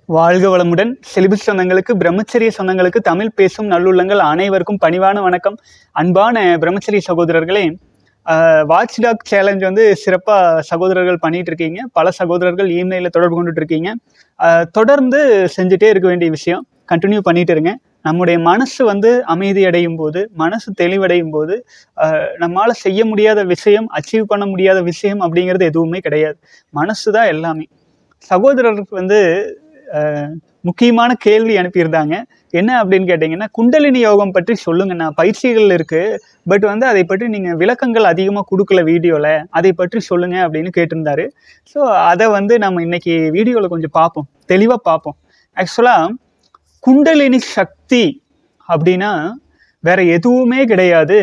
வாழ்க வளமுடன் செலிபஸ் சொந்தங்களுக்கு பிரம்மச்சரிய சொந்தங்களுக்கு தமிழ் பேசும் நல்லுள்ளங்கள் அனைவருக்கும் பணிவான வணக்கம் அன்பான பிரம்மச்சரிய சகோதரர்களே வாட்ச் டாக் சேலஞ்ச் வந்து சிறப்பாக சகோதரர்கள் பண்ணிட்டு இருக்கீங்க பல சகோதரர்கள் இமெயிலில் தொடர்பு கொண்டுட்டு இருக்கீங்க அஹ், தொடர்ந்து செஞ்சுட்டே இருக்க வேண்டிய விஷயம் கண்டினியூ பண்ணிட்டு இருங்க நம்முடைய மனசு வந்து அமைதி அடையும் போது மனசு தெளிவடையும் போது அஹ், நம்மால செய்ய முடியாத விஷயம் அச்சீவ் பண்ண முடியாத விஷயம் அப்படிங்கிறது எதுவுமே கிடையாது மனசு தான் எல்லாமே சகோதரருக்கு வந்து அஹ், முக்கியமான கேள்வி அனுப்பியிருந்தாங்க என்ன அப்படின்னு கேட்டிங்கன்னா குண்டலினி யோகம் பற்றி சொல்லுங்கண்ணா பயிற்சிகள் இருக்கு பட் வந்து அதை பற்றி நீங்கள் விளக்கங்கள் அதிகமாக கொடுக்கல வீடியோவில் அதை பற்றி சொல்லுங்க அப்படின்னு கேட்டிருந்தாரு ஸோ அதை வந்து நம்ம இன்னைக்கு வீடியோவில் கொஞ்சம் பார்ப்போம் தெளிவாக பார்ப்போம் ஆக்சுவலாக குண்டலினி சக்தி அப்படின்னா வேற எதுவுமே கிடையாது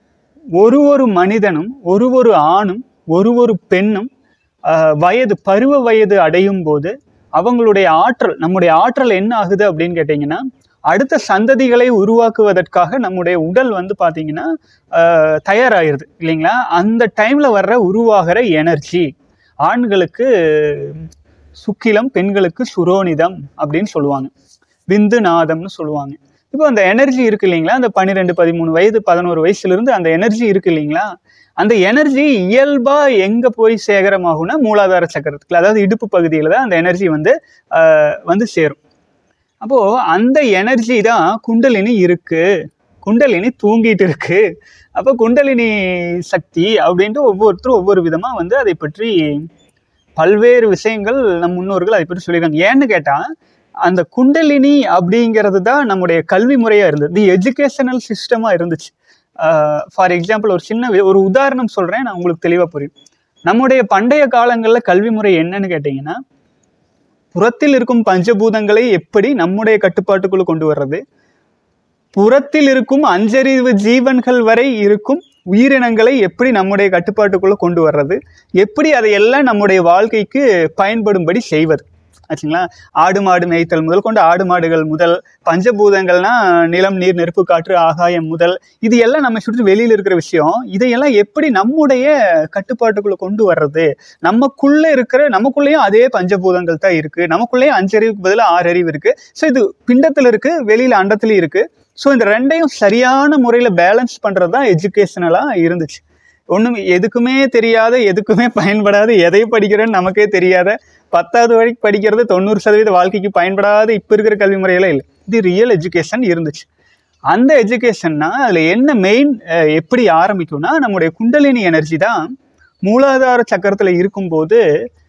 ஒரு ஒரு மனிதனும் ஒரு ஒரு ஆணும் ஒரு ஒரு பெண்ணும் ஆஹ், வயது பருவ வயது அடையும் போது அவங்களுடைய ஆற்றல் நம்முடைய ஆற்றல் என்ன ஆகுது அப்படின்னு கேட்டிங்கன்னா அடுத்த சந்ததிகளை உருவாக்குவதற்காக நம்முடைய உடல் வந்து பார்த்தீங்கன்னா ஆஹ், தயாராகிருது இல்லைங்களா அந்த டைமில் வர்ற உருவாகிற எனர்ஜி ஆண்களுக்கு சுக்கிலம் பெண்களுக்கு சுரோனிதம் அப்படின்னு சொல்லுவாங்க விந்து நாதம்னு சொல்லுவாங்க இப்போ அந்த எனர்ஜி இருக்கு இல்லைங்களா அந்த பன்னிரெண்டு பதிமூணு வயது பதினோரு வயசுல இருந்து அந்த எனர்ஜி இருக்கு இல்லைங்களா அந்த எனர்ஜி இயல்பா எங்க போய் சேகரமாகும்னா மூலாதார சக்கரத்துக்குள்ள அதாவது இடுப்பு பகுதியில தான் அந்த எனர்ஜி வந்து ஆஹ், வந்து சேரும் அப்போ அந்த எனர்ஜி தான் குண்டலினி இருக்கு குண்டலினி தூங்கிட்டு இருக்கு அப்போ குண்டலினி சக்தி அப்படின்ட்டு ஒவ்வொருத்தரும் ஒவ்வொரு விதமா வந்து அதை பற்றி பல்வேறு விஷயங்கள் நம் முன்னோர்கள் அதை பற்றி சொல்லியிருக்காங்க ஏன்னு கேட்டா அந்த குண்டலினி அப்படிங்கிறது தான் நம்முடைய கல்வி முறையா இருந்தது தி எஜுகேஷனல் சிஸ்டமா இருந்துச்சு ஃபார் எக்ஸாம்பிள் ஒரு சின்ன வி- ஒரு உதாரணம் சொல்றேன் நான் உங்களுக்கு தெளிவா புரியும் நம்முடைய பண்டைய காலங்களில் கல்வி முறை என்னன்னு கேட்டிங்கன்னா புறத்தில் இருக்கும் பஞ்சபூதங்களை எப்படி நம்முடைய கட்டுப்பாட்டுக்குள்ள கொண்டு வர்றது புறத்தில் இருக்கும் அஞ்சறிவு ஜீவன்கள் வரை இருக்கும் உயிரினங்களை எப்படி நம்முடைய கட்டுப்பாட்டுக்குள்ள கொண்டு வர்றது எப்படி அதையெல்லாம் நம்முடைய வாழ்க்கைக்கு பயன்படும்படி செய்வது ஆச்சுங்களா ஆடு மாடு மேய்த்தல் முதல் கொண்டு ஆடு மாடுகள் முதல் பஞ்சபூதங்கள்னா நிலம் நீர் நெருப்பு காற்று ஆகாயம் முதல் இது எல்லாம் நம்ம சுற்றி வெளியில இருக்கிற விஷயம் இதையெல்லாம் எப்படி நம்முடைய கட்டுப்பாட்டுக்குள்ள கொண்டு வர்றது நமக்குள்ள இருக்கிற நமக்குள்ளேயும் அதே பஞ்சபூதங்கள் தான் இருக்கு நமக்குள்ளேயும் அஞ்சறிவுக்கு பதிலாக ஆறு அறிவு இருக்கு ஸோ இது பிண்டத்துல இருக்கு வெளியில அண்டத்துலயும் இருக்கு ஸோ இந்த ரெண்டையும் சரியான முறையில் பேலன்ஸ் பண்ணுறது தான் எஜுகேஷனலாக இருந்துச்சு ஒன்றும் எதுக்குமே தெரியாத எதுக்குமே பயன்படாத எதை படிக்கிறேன்னு நமக்கே தெரியாத பத்தாவது வரைக்கும் படிக்கிறது தொண்ணூறு சதவீத வாழ்க்கைக்கு பயன்படாத இப்போ இருக்கிற கல்வி முறையெல்லாம் இல்லை இது ரியல் எஜுகேஷன் இருந்துச்சு அந்த எஜுகேஷன்னா அதில் என்ன மெயின் எப்படி ஆரம்பிக்கும்னா நம்முடைய குண்டலினி எனர்ஜி தான் மூலாதார சக்கரத்தில் இருக்கும்போது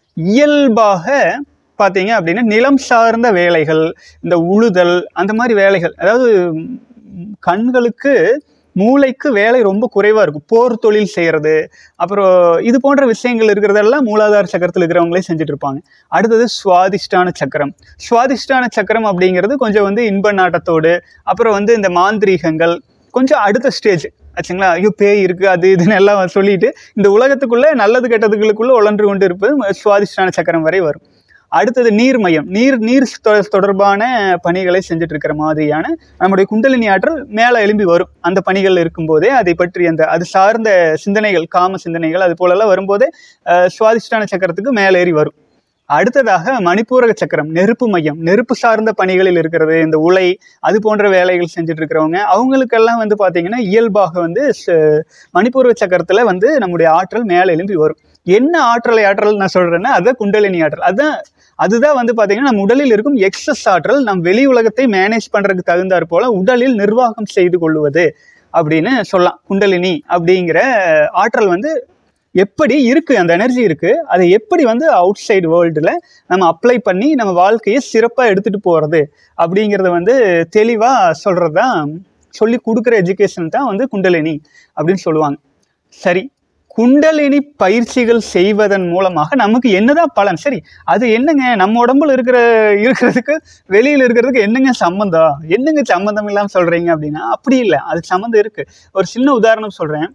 இயல்பாக பார்த்தீங்க அப்படின்னா நிலம் சார்ந்த வேலைகள் இந்த உழுதல் அந்த மாதிரி வேலைகள் அதாவது ம், கண்களுக்கு மூளைக்கு வேலை ரொம்ப குறைவாக இருக்கும் போர் தொழில் செய்கிறது அப்புறம் இது போன்ற விஷயங்கள் இருக்கிறதெல்லாம் மூலாதார சக்கரத்தில் இருக்கிறவங்களே செஞ்சுட்டு இருப்பாங்க அடுத்தது சுவாதிஷ்டான சக்கரம் சுவாதிஷ்டான சக்கரம் அப்படிங்கிறது கொஞ்சம் வந்து இன்ப நாட்டத்தோடு அப்புறம் வந்து இந்த மாந்திரீகங்கள் கொஞ்சம் அடுத்த ஸ்டேஜ் ஆச்சுங்களா ஐயோ பேய் இருக்கு அது இதுன்னு எல்லாம் சொல்லிட்டு இந்த உலகத்துக்குள்ள நல்லது கெட்டதுகளுக்குள்ள உழன்று கொண்டு இருப்பது சுவாதிஷ்டான சக்கரம் வரை வரும் அடுத்தது நீர்மயம் நீர் நீர் தொ- தொடர்பான பணிகளை செஞ்சுட்டு இருக்கிற மாதிரியான நம்முடைய குண்டலினி ஆற்றல் மேலே எழும்பி வரும் அந்த பணிகள் இருக்கும்போதே அதை பற்றி அந்த அது சார்ந்த சிந்தனைகள் காம சிந்தனைகள் அது போலெல்லாம் வரும்போதே அஹ், சுவாதிஷ்டான சக்கரத்துக்கு மேலே ஏறி வரும் அடுத்ததாக மணிப்பூரக சக்கரம் நெருப்பு மையம் நெருப்பு சார்ந்த பணிகளில் இருக்கிறது இந்த உலை அது போன்ற வேலைகள் செஞ்சுட்டு இருக்கிறவங்க அவங்களுக்கெல்லாம் வந்து பார்த்தீங்கன்னா இயல்பாக வந்து ச- மணிப்பூரக சக்கரத்தில் வந்து நம்முடைய ஆற்றல் மேலே எழும்பி வரும் என்ன ஆற்றலை ஆற்றல் நான் சொல்றேன்னா அதுதான் குண்டலினி ஆற்றல் அதுதான் அதுதான் வந்து பார்த்தீங்கன்னா நம்ம உடலில் இருக்கும் எக்ஸஸ் ஆற்றல் நம் வெளி உலகத்தை மேனேஜ் பண்றதுக்கு தகுந்தாற் போல உடலில் நிர்வாகம் செய்து கொள்வது அப்படின்னு சொல்லலாம் குண்டலினி அப்படிங்கிற ஆற்றல் வந்து எப்படி இருக்கு அந்த எனர்ஜி இருக்கு அதை எப்படி வந்து அவுட் சைடு வேர்ல்டில் நம்ம அப்ளை பண்ணி நம்ம வாழ்க்கையை சிறப்பாக எடுத்துட்டு போறது அப்படிங்கிறத வந்து தெளிவாக சொல்றது தான் சொல்லி கொடுக்குற எஜுகேஷன் தான் வந்து குண்டலினி அப்படின்னு சொல்லுவாங்க சரி குண்டலினி பயிற்சிகள் செய்வதன் மூலமாக நமக்கு என்னதான் பலன் சரி அது என்னங்க நம்ம உடம்புல இருக்கிற இருக்கிறதுக்கு வெளியில இருக்கிறதுக்கு என்னங்க சம்மந்தம் என்னங்க சம்மந்தம் இல்லாமல் சொல்றீங்க அப்படின்னா அப்படி இல்லை அது சம்மந்தம் இருக்கு ஒரு சின்ன உதாரணம் சொல்றேன்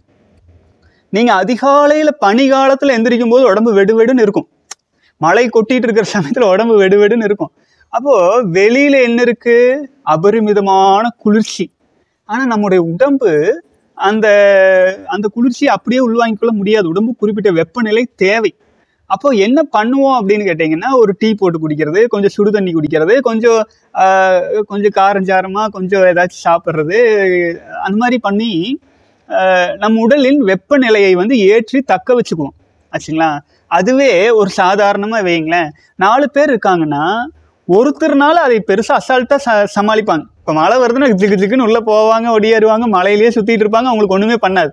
நீங்க அதிகாலையில பனி காலத்துல எந்திரிக்கும் போது உடம்பு வெடுவெடுன்னு இருக்கும் மழை கொட்டிட்டு இருக்கிற சமயத்துல உடம்பு வெடுவெடுன்னு இருக்கும் அப்போ வெளியில என்ன இருக்கு அபரிமிதமான குளிர்ச்சி ஆனா நம்முடைய உடம்பு அந்த அந்த குளிர்ச்சியை அப்படியே உள்வாங்கிக் கொள்ள முடியாது உடம்பு குறிப்பிட்ட வெப்பநிலை தேவை அப்போ என்ன பண்ணுவோம் அப்படின்னு கேட்டிங்கன்னா ஒரு டீ போட்டு குடிக்கிறது கொஞ்சம் சுடு தண்ணி குடிக்கிறது கொஞ்சம் ஆஹ், கொஞ்சம் காரஞ்சாரமாக கொஞ்சம் ஏதாச்சும் சாப்பிட்றது அந்த மாதிரி பண்ணி ஆஹ், நம்ம உடலின் வெப்பநிலையை வந்து ஏற்றி தக்க வச்சுக்குவோம் ஆச்சுங்களா அதுவே ஒரு சாதாரணமாக வைங்களேன் நாலு பேர் இருக்காங்கன்னா ஒருத்தர்னால அதை பெருசாக அசால்ட்டாக ச சமாளிப்பாங்க இப்போ மழை வருதுன்னா ஜிக்கு ஜிக்குன்னு உள்ளே போவாங்க ஒடியாருவாங்க மழையிலேயே சுற்றிட்டு இருப்பாங்க அவங்களுக்கு ஒன்றுமே பண்ணாது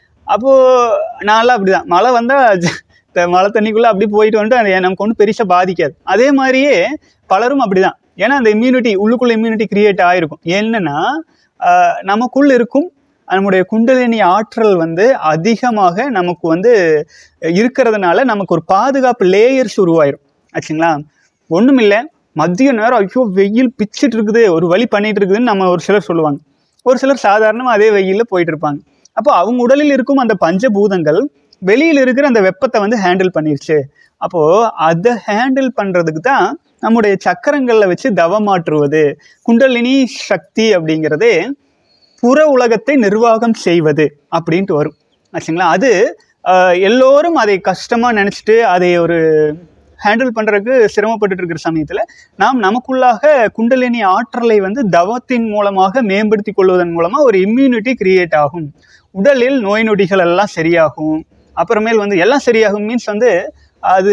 அப்போது நான்லாம் அப்படி தான் மழை வந்தால் மழை தண்ணிக்குள்ளே அப்படி போயிட்டு வந்துட்டு அது நமக்கு ஒன்றும் பெருசாக பாதிக்காது அதே மாதிரியே பலரும் அப்படி தான் ஏன்னா அந்த இம்யூனிட்டி உள்ளுக்குள்ள இம்யூனிட்டி கிரியேட் ஆகிருக்கும் என்னன்னா ஆஹ், நமக்குள் இருக்கும் நம்முடைய குண்டலினி ஆற்றல் வந்து அதிகமாக நமக்கு வந்து இருக்கிறதுனால நமக்கு ஒரு பாதுகாப்பு லேயர்ஸ் உருவாயிரும் ஆச்சுங்களா ஒன்றும் இல்லை மதிய நேரம் ஐயோ வெயில் பிச்சுட்டு இருக்குது ஒரு வழி பண்ணிட்டு இருக்குதுன்னு நம்ம ஒரு சிலர் சொல்லுவாங்க ஒரு சிலர் சாதாரணமாக அதே வெயிலில் போயிட்டு இருப்பாங்க அப்போ அவங்க உடலில் இருக்கும் அந்த பஞ்சபூதங்கள் வெளியில் இருக்கிற அந்த வெப்பத்தை வந்து ஹேண்டில் பண்ணிருச்சு அப்போது அதை ஹேண்டில் பண்ணுறதுக்கு தான் நம்முடைய சக்கரங்களில் வச்சு தவமாற்றுவது குண்டலினி சக்தி அப்படிங்கிறதே புற உலகத்தை நிர்வாகம் செய்வது அப்படின்ட்டு வரும் ஆச்சுங்களா அது ஆஹ், எல்லோரும் அதை கஷ்டமாக நினச்சிட்டு அதை ஒரு ஹேண்டில் பண்ணுறதுக்கு சிரமப்பட்டுட்டு இருக்கிற சமயத்தில் நாம் நமக்குள்ளாக குண்டலினி ஆற்றலை வந்து தவத்தின் மூலமாக மேம்படுத்தி கொள்வதன் மூலமாக ஒரு இம்யூனிட்டி கிரியேட் ஆகும் உடலில் நோய் நொடிகள் எல்லாம் சரியாகும் அப்புறமேல் வந்து எல்லாம் சரியாகும் மீன்ஸ் வந்து அது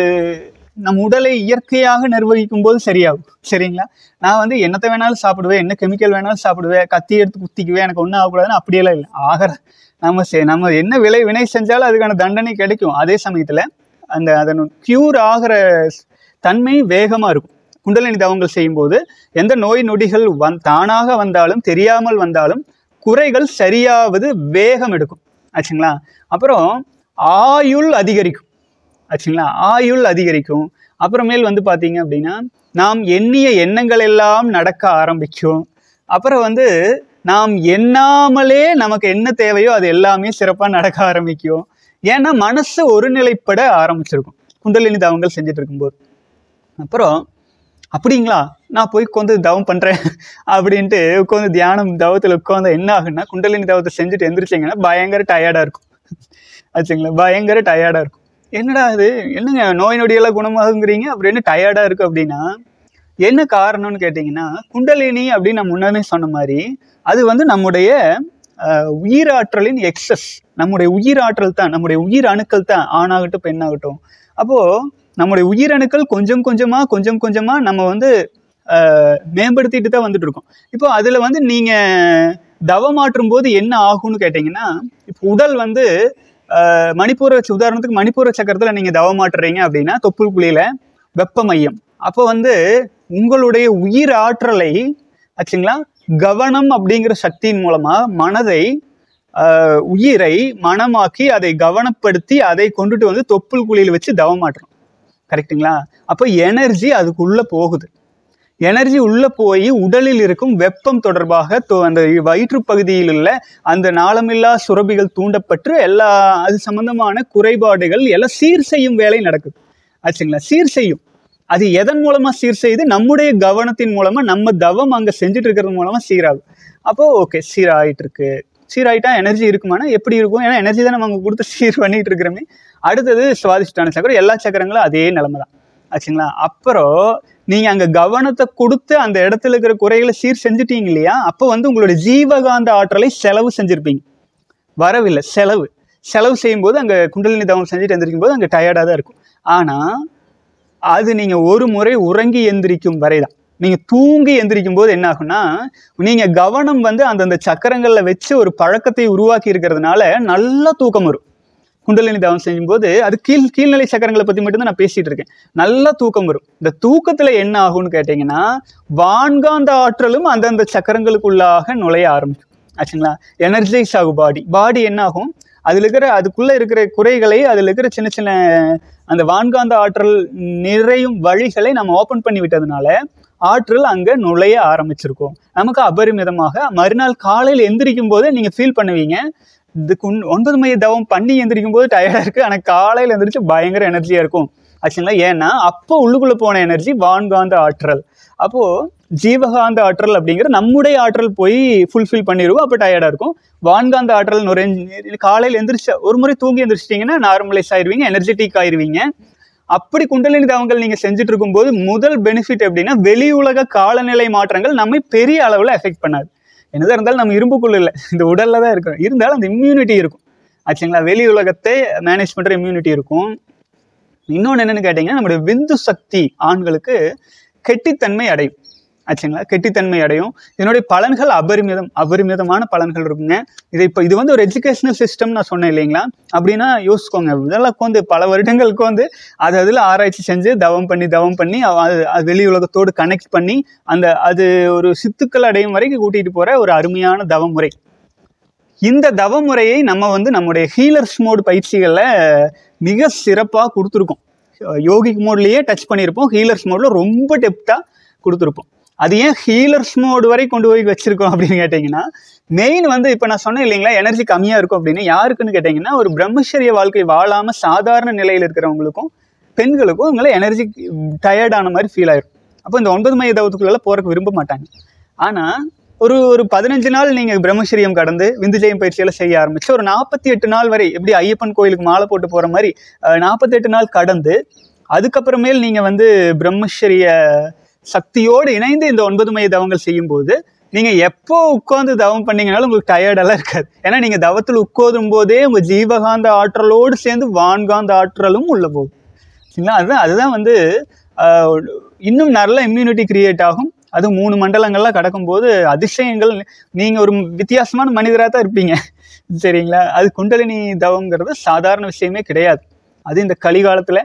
நம்ம உடலை இயற்கையாக நிர்வகிக்கும் போது சரியாகும் சரிங்களா நான் வந்து என்னத்தை வேணாலும் சாப்பிடுவேன் என்ன கெமிக்கல் வேணாலும் சாப்பிடுவேன் கத்தி எடுத்து குத்திக்குவேன் எனக்கு ஒன்றும் ஆகக்கூடாதுன்னு அப்படியெல்லாம் இல்லை ஆகிற நம்ம செ- நம்ம என்ன விலை வினை செஞ்சாலும் அதுக்கான தண்டனை கிடைக்கும் அதே சமயத்தில் அந்த அதன் க்யூர் ஆகிற தன்மை வேகமாக இருக்கும் குண்டலினி தவங்கள் செய்யும்போது எந்த நோய் நொடிகள் வந் தானாக வந்தாலும் தெரியாமல் வந்தாலும் குறைகள் சரியாவது வேகம் எடுக்கும் ஆச்சுங்களா அப்புறம் ஆயுள் அதிகரிக்கும் ஆச்சுங்களா ஆயுள் அதிகரிக்கும் அப்புறமேல் வந்து பார்த்தீங்க அப்படின்னா நாம் எண்ணிய எண்ணங்கள் எல்லாம் நடக்க ஆரம்பிக்கும் அப்புறம் வந்து நாம் எண்ணாமலே நமக்கு என்ன தேவையோ அது எல்லாமே சிறப்பாக நடக்க ஆரம்பிக்கும் ஏன்னா மனசு ஒருநிலைப்பட ஆரம்பிச்சிருக்கும் குண்டலினி தவங்கள் செஞ்சுட்டு இருக்கும்போது அப்புறம் அப்படிங்களா நான் போய் உட்காந்து தவம் பண்ணுறேன் அப்படின்ட்டு உட்காந்து தியானம் தவத்தில் உட்காந்து என்ன ஆகுன்னா குண்டலினி தவத்தை செஞ்சுட்டு எந்திரிச்சிங்கன்னா பயங்கர டயர்டாக இருக்கும் ஆச்சுங்களா பயங்கர டயர்டாக இருக்கும் என்னடா இது என்னங்க நோய் நொடியெல்லாம் குணமாகுங்கிறீங்க அப்படின்னு டயர்டாக இருக்குது அப்படின்னா என்ன காரணம்னு கேட்டிங்கன்னா குண்டலினி அப்படின்னு நான் முன்னமே சொன்ன மாதிரி அது வந்து நம்முடைய அஹ், உயிராற்றலின் எக்ஸஸ் நம்முடைய உயிராற்றல் தான் நம்முடைய உயிர் அணுக்கள் தான் ஆணாகட்டும் பெண்ணாகட்டும் அப்போது நம்முடைய உயிரணுக்கள் கொஞ்சம் கொஞ்சமாக கொஞ்சம் கொஞ்சமாக நம்ம வந்து அஹ், மேம்படுத்திட்டு தான் வந்துட்டு இருக்கோம் இப்போ அதில் வந்து நீங்கள் தவமாற்றும் போது என்ன ஆகும்னு கேட்டிங்கன்னா இப்போ உடல் வந்து அஹ், மணிப்பூர உதாரணத்துக்கு மணிப்பூர சக்கரத்தில் நீங்கள் தவமாட்டுறீங்க அப்படின்னா தொப்புள் குழியில் வெப்ப மையம் அப்போ வந்து உங்களுடைய உயிர் ஆற்றலை ஆச்சுங்களா கவனம் அப்படிங்கிற சக்தியின் மூலமா மனதை ஆஹ், உயிரை மனமாக்கி அதை கவனப்படுத்தி அதை கொண்டுட்டு வந்து தொப்புள் குழியில் வச்சு தவமாட்டுறோம் கரெக்ட்டுங்களா அப்போ எனர்ஜி அதுக்குள்ள போகுது எனர்ஜி உள்ள போய் உடலில் இருக்கும் வெப்பம் தொடர்பாக தொ- அந்த வயிற்று பகுதியில் உள்ள அந்த நாளமில்லா சுரபிகள் தூண்டப்பட்டு எல்லா அது சம்பந்தமான குறைபாடுகள் எல்லாம் சீர் செய்யும் வேலை நடக்குது ஆச்சுங்களா சீர் செய்யும் அது எதன் மூலமா சீர் செய்து நம்முடைய கவனத்தின் மூலமா நம்ம தவம் அங்க செஞ்சுட்டு இருக்கிறது மூலமா சீராகும் அப்போ ஓகே சீராயிட்டு இருக்கு சீராயிட்டா எனர்ஜி இருக்குமானா எப்படி இருக்கும் ஏன்னா எனர்ஜி தான் நம்ம அங்க கொடுத்து சீர் பண்ணிட்டு இருக்கிறோமே அடுத்தது சுவாதிஷ்டான சக்கரம் எல்லா சக்கரங்களும் அதே நிலைமை தான் ஆச்சுங்களா அப்புறம் நீங்க அங்க கவனத்தை கொடுத்து அந்த இடத்துல இருக்கிற குறைகளை சீர் செஞ்சுட்டீங்க இல்லையா அப்போ வந்து உங்களுடைய ஜீவகாந்த ஆற்றலை செலவு செஞ்சிருப்பீங்க வரவில்லை செலவு செலவு செய்யும்போது அங்கே குண்டலினி தவம் செஞ்சுட்டு எந்திரிக்கும் போது அங்கே டயர்டாக தான் இருக்கும் ஆனால் அது நீங்கள் ஒரு முறை உறங்கி எந்திரிக்கும் வரை தான் நீங்கள் தூங்கி எந்திரிக்கும் போது என்ன ஆகும்னா நீங்கள் கவனம் வந்து அந்தந்த சக்கரங்களில் வச்சு ஒரு பழக்கத்தை உருவாக்கி இருக்கிறதுனால நல்லா தூக்கம் வரும் குண்டலினி தவம் செய்யும்போது அது கீழ் கீழ்நிலை சக்கரங்களை பற்றி மட்டும்தான் நான் பேசிகிட்டு இருக்கேன் நல்லா தூக்கம் வரும் இந்த தூக்கத்தில் என்ன ஆகும்னு கேட்டிங்கன்னா வான்காந்த ஆற்றலும் அந்தந்த சக்கரங்களுக்குள்ளாக நுழைய ஆரம்பிக்கும் ஆச்சுங்களா எனர்ஜைஸ் ஆகும் பாடி பாடி என்ன ஆகும் அதில் இருக்கிற அதுக்குள்ளே இருக்கிற குறைகளை அதில் இருக்கிற சின்ன சின்ன அந்த வான்காந்த ஆற்றல் நிறையும் வழிகளை நம்ம ஓப்பன் பண்ணி விட்டதுனால ஆற்றல் அங்கே நுழைய ஆரம்பிச்சிருக்கும் நமக்கு அபரிமிதமாக மறுநாள் காலையில் எந்திரிக்கும் போதே நீங்கள் ஃபீல் பண்ணுவீங்க இதுக்கு உன்- ஒன்பது மைய தவம் பண்ணி எந்திரிக்கும் போது டயர்டாக இருக்குது ஆனால் காலையில் எந்திரிச்சு பயங்கர எனர்ஜியாக இருக்கும் ஆச்சுங்களா ஏன்னா அப்போ உள்ளுக்குள்ளே போன எனர்ஜி வான்காந்த ஆற்றல் அப்போது ஜீவகாந்த ஆற்றல் அப்படிங்கிற நம்முடைய ஆற்றல் போய் ஃபுல்ஃபில் பண்ணிடுவோம் அப்போ டயர்டாக இருக்கும் வான்காந்த ஆற்றல் நுழைஞ்சு காலையில் எந்திரிச்ச ஒரு முறை தூங்கி எந்திரிச்சிட்டிங்கன்னா நார்மலைஸ் ஆயிருவீங்க எனர்ஜெட்டிக் ஆயிருவீங்க அப்படி குண்டலினி தவங்கள் நீங்கள் செஞ்சுட்டு இருக்கும்போது முதல் பெனிஃபிட் எப்படின்னா வெளி உலக காலநிலை மாற்றங்கள் நம்மை பெரிய அளவில் எஃபெக்ட் பண்ணாது என்னதான் இருந்தாலும் நம்ம இரும்புக்குள்ள இல்லை இந்த உடல்ல தான் இருக்கிறோம் இருந்தாலும் அந்த இம்யூனிட்டி இருக்கும் ஆச்சுங்களா வெளி உலகத்தை மேனேஜ் பண்ணுற இம்யூனிட்டி இருக்கும் இன்னொன்று என்னன்னு கேட்டிங்கன்னா நம்முடைய விந்து சக்தி ஆண்களுக்கு கெட்டித்தன்மை அடையும் ஆச்சுங்களா கெட்டித்தன்மை அடையும் இதனுடைய பலன்கள் அபரிமிதம் அபரிமிதமான பலன்கள் இருக்குங்க இது இப்போ இது வந்து ஒரு எஜுகேஷனல் சிஸ்டம் நான் சொன்னேன் இல்லைங்களா அப்படின்னா யோசிச்சுக்கோங்க இதெல்லாம் உட்காந்து பல வருடங்களுக்கு வந்து அது அதில் ஆராய்ச்சி செஞ்சு தவம் பண்ணி தவம் பண்ணி அவ- அது அது வெளி உலகத்தோடு கனெக்ட் பண்ணி அந்த அது ஒரு சித்துக்கள் அடையும் வரைக்கும் கூட்டிகிட்டு போகிற ஒரு அருமையான தவ முறை இந்த தவ முறையை நம்ம வந்து நம்முடைய ஹீலர்ஸ் மோட் பயிற்சிகளில் மிக சிறப்பாக கொடுத்துருக்கோம் யோகிக் மோட்லேயே டச் பண்ணியிருப்போம் ஹீலர்ஸ் மோடில் ரொம்ப டெப்த்தாக கொடுத்துருப்போம் அது ஏன் ஹீலர்ஸ் மோடு வரை கொண்டு போய் வச்சிருக்கோம் அப்படின்னு கேட்டிங்கன்னா மெயின் வந்து இப்போ நான் சொன்னேன் இல்லைங்களா எனர்ஜி கம்மியாக இருக்கும் அப்படின்னு யாருக்குன்னு கேட்டிங்கன்னா ஒரு பிரம்மச்சரிய வாழ்க்கை வாழாமல் சாதாரண நிலையில் இருக்கிறவங்களுக்கும் பெண்களுக்கும் இவங்கள எனர்ஜி டயர்டான மாதிரி ஃபீல் ஆயிரும் அப்போ இந்த ஒன்பது மைய தவத்துக்குள்ள போறதுக்கு விரும்ப மாட்டாங்க ஆனால் ஒரு ஒரு பதினஞ்சு நாள் நீங்கள் பிரம்மச்சரியம் கடந்து விந்துஜயம் பயிற்சியெல்லாம் செய்ய ஆரம்பிச்சு ஒரு நாற்பத்தி எட்டு நாள் வரை எப்படி ஐயப்பன் கோயிலுக்கு மாலை போட்டு போகிற மாதிரி நாற்பத்தி எட்டு நாள் கடந்து அதுக்கப்புறமேல் நீங்கள் வந்து பிரம்மச்சரிய சக்தியோடு இணைந்து இந்த ஒன்பது மைய தவங்கள் செய்யும்போது நீங்கள் எப்போ உட்கார்ந்து தவம் பண்ணீங்கனாலும் உங்களுக்கு டயர்டெல்லாம் இருக்காது ஏன்னா நீங்கள் தவத்தில் உட்காரும் போதே உங்கள் ஜீவகாந்த ஆற்றலோடு சேர்ந்து வான்காந்த ஆற்றலும் உள்ள போகும் சரிங்களா அதுதான் அதுதான் வந்து ஆஹ், இன்னும் நல்ல இம்யூனிட்டி கிரியேட் ஆகும் அது மூணு மண்டலங்கள்லாம் கடக்கும்போது அதிசயங்கள் நீங்கள் ஒரு வித்தியாசமான மனிதராக தான் இருப்பீங்க சரிங்களா அது குண்டலினி தவங்கிறது சாதாரண விஷயமே கிடையாது அது இந்த கலிகாலத்தில்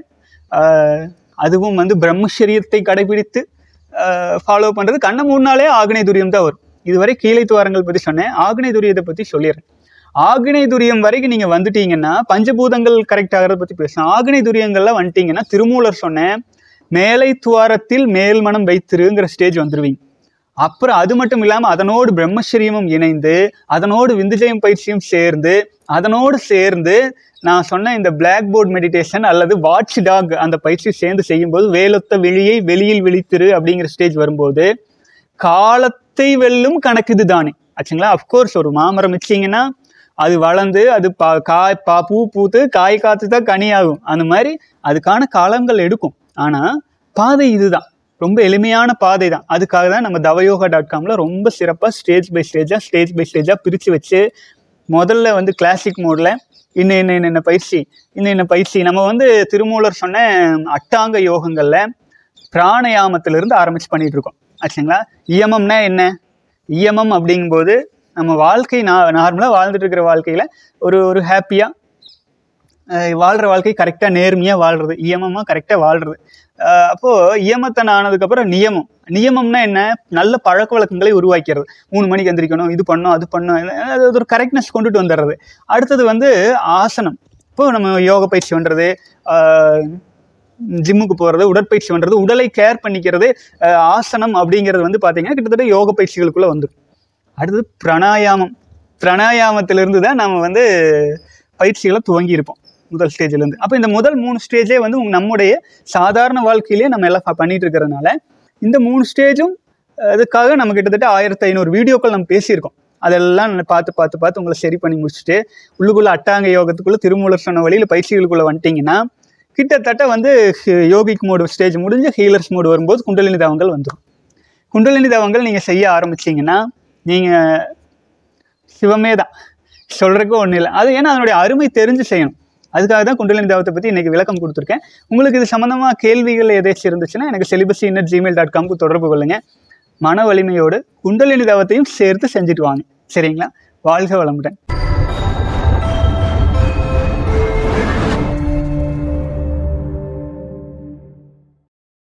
அதுவும் வந்து பிரம்மச்சரியத்தை கடைபிடித்து ஃபாலோ பண்ணுறது கண்ணை மூணாலே ஆக்னை துரியம் தான் வரும் இதுவரை கீழே துவாரங்கள் பற்றி சொன்னேன் ஆக்னை துரியத்தை பற்றி சொல்லிடுறேன் ஆக்னை துரியம் வரைக்கும் நீங்கள் வந்துட்டீங்கன்னா பஞ்சபூதங்கள் கரெக்ட் ஆகிறத பற்றி பேசணும் ஆக்னை துரியங்கள்ல வந்துட்டீங்கன்னா திருமூலர் சொன்னேன் மேலை துவாரத்தில் மேல் மனம் வைத்திருங்கிற ஸ்டேஜ் வந்துருவீங்க அப்புறம் அது மட்டும் இல்லாமல் அதனோடு பிரம்மச்சரியமும் இணைந்து அதனோடு விந்துஜயம் பயிற்சியும் சேர்ந்து அதனோடு சேர்ந்து நான் சொன்ன இந்த பிளாக் போர்ட் மெடிடேஷன் அல்லது வாட்ச் டாக் அந்த பயிற்சி சேர்ந்து செய்யும்போது வேலொத்த வெளியை வெளியில் விழித்திரு அப்படிங்கிற ஸ்டேஜ் வரும்போது காலத்தை வெல்லும் கணக்கு இது தானே ஆச்சுங்களா அஃப்கோர்ஸ் ஒரு மாமரம் வச்சிங்கன்னா அது வளர்ந்து அது பா காய் பா பூ பூத்து காய் காத்து தான் கனியாகும் அந்த மாதிரி அதுக்கான காலங்கள் எடுக்கும் ஆனால் பாதை இதுதான் ரொம்ப எளிமையான பாதை தான் அதுக்காக தான் நம்ம தவயோகா டாட் காமில் ரொம்ப சிறப்பாக ஸ்டேஜ் பை ஸ்டேஜாக ஸ்டேஜ் பை ஸ்டேஜாக பிரித்து வச்சு முதல்ல வந்து கிளாசிக் மோடில் இன்ன இன்ன இன்ன பயிற்சி இன்ன இன்ன பயிற்சி நம்ம வந்து திருமூலர் சொன்ன அட்டாங்க யோகங்களில் பிராணயாமத்திலிருந்து ஆரம்பிச்சு பண்ணிட்டு இருக்கோம் ஆச்சுங்களா இயமம்னா என்ன இயமம் அப்படிங்கும்போது நம்ம வாழ்க்கை நா நார்மலாக வாழ்ந்துட்டு இருக்கிற வாழ்க்கையில் ஒரு ஒரு ஹாப்பியாக வாழ்கிற வாழ்க்கை கரெக்டாக நேர்மையாக வாழ்கிறது இயமமாக கரெக்டாக வாழ்கிறது அப்போது இயமத்தன் ஆனதுக்கப்புறம் நியமம் நியமம்னா என்ன நல்ல பழக்க வழக்கங்களை உருவாக்கிறது மூணு மணிக்கு எந்திரிக்கணும் இது பண்ணணும் அது பண்ணணும் அது ஒரு கரெக்ட்னஸ் கொண்டுட்டு வந்துடுறது அடுத்தது வந்து ஆசனம் இப்போ நம்ம யோக பயிற்சி பண்ணுறது ஜிம்முக்கு போகிறது உடற்பயிற்சி பண்ணுறது உடலை கேர் பண்ணிக்கிறது ஆஹ் ஆசனம் அப்படிங்கிறது வந்து பார்த்தீங்கன்னா கிட்டத்தட்ட யோக பயிற்சிகளுக்குள்ளே வந்துடும் அடுத்தது பிராணாயாமம் பிராணாயாமத்திலிருந்து தான் நம்ம வந்து பயிற்சிகளை துவங்கி இருப்போம் முதல் ஸ்டேஜ்லேருந்து அப்போ இந்த முதல் மூணு ஸ்டேஜே வந்து உங்க- நம்முடைய சாதாரண வாழ்க்கையிலேயே நம்ம எல்லாம் ப- பண்ணிட்டு இருக்கிறதுனால இந்த மூணு ஸ்டேஜும் அதுக்காக நம்ம கிட்டத்தட்ட ஆயிரத்தி ஐநூறு வீடியோக்கள் நம்ம பேசியிருக்கோம் அதெல்லாம் நான் பார்த்து பார்த்து பார்த்து உங்களை சரி பண்ணி முடிச்சுட்டு உள்ளுக்குள்ள அட்டாங்க யோகத்துக்குள்ள திருமூலர் சொன்ன வழியில் பயிற்சிகளுக்குள்ள வந்துட்டீங்கன்னா கிட்டத்தட்ட வந்து ஹி- யோகிக் மோடு ஸ்டேஜ் முடிஞ்சு ஹீலர்ஸ் மோடு வரும்போது குண்டலினி தவங்கள் வந்துடும் குண்டலினி தவங்கள் நீங்கள் செய்ய ஆரம்பிச்சீங்கன்னா நீங்கள் சிவமே தான் சொல்கிறதுக்கு ஒன்றும் இல்லை அது ஏன்னா அதனுடைய அருமை தெரிஞ்சு செய்யணும் அதுக்காக தான் குண்டலினி தாவத்தை பற்றி இன்றைக்கி விளக்கம் கொடுத்துருக்கேன் உங்களுக்கு இது சம்மந்தமாக கேள்விகள் ஏதாச்சும் இருந்துச்சுன்னா எனக்கு செலிபஸி இன்னட் ஜிமெயில் டாட் காம்க்கு தொடர்பு கொள்ளுங்கள் மன வலிமையோடு குண்டலினி தாவத்தையும் சேர்த்து செஞ்சுட்டு வாங்க சரிங்களா வாழ்க வளமுடன்